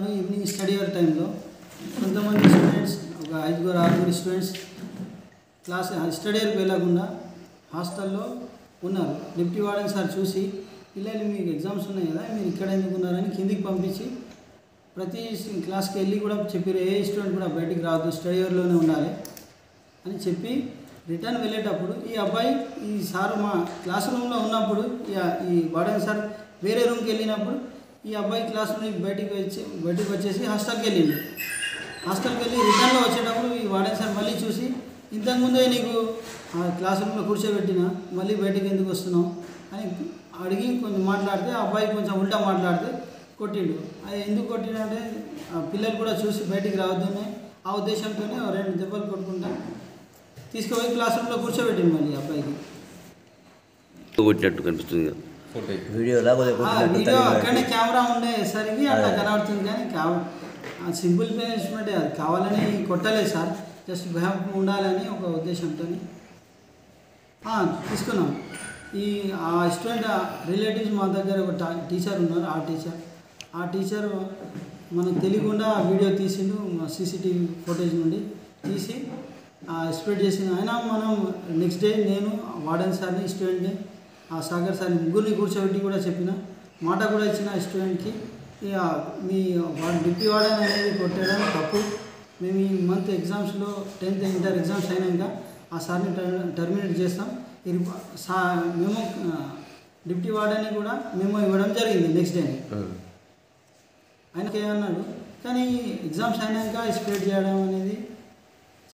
నాడు evening study hour టైంలో కొంతమంది స్టూడెంట్స్ ఒక ఐదుగురు ఆరుగురు స్టూడెంట్స్ క్లాస్ స్టడీ అవర్కి వెళ్ళకుండా హాస్టల్లో ఉన్నారు డిప్టీ వార్డెన్ సార్ చూసి పిల్లలు మీకు ఎగ్జామ్స్ ఉన్నాయి కదా మీరు ఇక్కడ ఎందుకు ఉన్నారని కిందికి పంపించి ప్రతి క్లాస్కి వెళ్ళి కూడా చెప్పారు ఏ స్టూడెంట్ కూడా బయటికి రావద్దు స్టడీ అవర్లోనే ఉండాలి అని చెప్పి రిటర్న్ వెళ్ళేటప్పుడు ఈ అబ్బాయి ఈ సార్ మా క్లాస్ రూమ్లో ఉన్నప్పుడు ఈ- ఈ వార్డెన్ సార్ వేరే రూమ్కి వెళ్ళినప్పుడు ఈ అబ్బాయి క్లాస్ నుండి బయటికి వచ్చి బయటికి వచ్చేసి హాస్టల్కి వెళ్ళిండు హాస్టల్కి వెళ్ళి రిటర్న్లో వచ్చేటప్పుడు ఈ వార్డెన్ సార్ మళ్ళీ చూసి ఇంతకుముందే నీకు ఆ క్లాస్ రూమ్లో కూర్చోబెట్టిన మళ్ళీ బయటికి ఎందుకు వస్తున్నావు అని అడిగి కొంచెం మాట్లాడితే ఆ అబ్బాయి కొంచెం ఉల్టా మాట్లాడితే కొట్టిండు అది ఎందుకు కొట్టిండంటే ఆ పిల్లలు కూడా చూసి బయటికి రావద్దనే ఆ ఉద్దేశంతోనే ఓ రెండు దెబ్బలు కొట్టుకుంటా తీసుకుపోయి క్లాస్ రూమ్లో కూర్చోబెట్టిండు మళ్ళీ అబ్బాయికి కొట్టినట్టు కనిపిస్తుంది కదా వీడియోలా కొద్దిగా ఆ కొట్టినట్టు వీడియో తగిలినట్టు. అక్కడనే కెమెరా ఉండేసరికి అట్లా కనబడుతుంది కానీ కావ సింపుల్ పనిష్మెంట్ అది కావాలని కొట్టలేదు సార్ జస్ట్ భయం ఉండాలని ఒక ఉద్దేశంతో తీసుకున్నాం ఈ ఆ స్టూడెంట్ రిలేటివ్స్ మా దగ్గర ఒక టా- టీచర్ ఉన్నారు ఆ టీచర్ ఆ టీచర్ మనకు తెలియకుండా ఆ వీడియో తీసిండు సీసీటీవీ ఫుటేజ్ నుండి తీసి స్ప్రెడ్ చేసింది అయినా మనం నెక్స్ట్ డే నేను వార్డెన్ సార్ని స్టూడెంట్ని ఆ సాగర్ సార్ని ముగ్గురిని కూర్చోబెట్టి కూడా చెప్పిన మాట కూడా ఇచ్చిన స్టూడెంట్కి ఇక మీ వాడు డిప్టీ వార్డెన్ అనేది కొట్టడం తప్పు మేము ఈ మంత్ ఎగ్జామ్స్లో టెన్త్ ఇంటర్ ఎగ్జామ్స్ అయినాక ఆ సార్ని టర్- టర్మినేట్ చేస్తాం ఇది సా మేము డిప్టీ వార్డెన్ని కూడా మేము ఇవ్వడం జరిగింది నెక్స్ట్ డే ఆయనకి ఏమన్నాడు కానీ ఎగ్జామ్స్ అయినాక స్ప్రెడ్ చేయడం అనేది